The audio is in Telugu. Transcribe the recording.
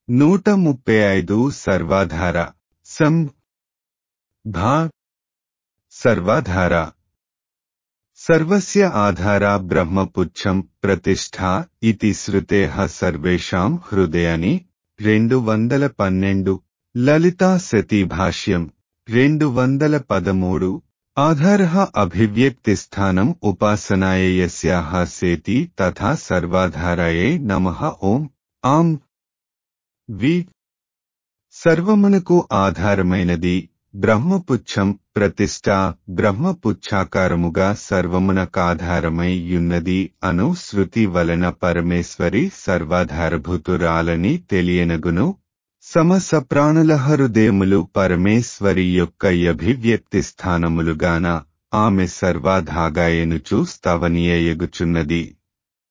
నూట ముప్పై ఐదు సర్వాధార సం భా సర్వాధార సర్వస్య ఆధార బ్రహ్మపుచ్చం ప్రతిష్ఠా ఇతి శృతేః సర్వేషాం హృదయాని రెండు వందల పన్నెండు లలితా సతీ భాష్యం రెండు వందల పదమూడు ఆధార అభివ్యక్తిస్థానం ఉపాసనాయ యస్యాః సేతి తథా సర్వాధారాయే నమః ఓం ఆం వి సర్వమునకు ఆధారమైనది బ్రహ్మపుచ్చం ప్రతిష్ట బ్రహ్మపుచ్ఛాకారముగా సర్వమునకాధారమై యున్నది అను శృతి వలన పరమేశ్వరి సర్వాధారభూతురాలని తెలియనగును సమసప్రాణుల హృదయములు పరమేశ్వరి యొక్క అభివ్యక్తి స్థానములుగాన ఆమె సర్వాధాగాయనుచు స్తవనీయయగుచున్నది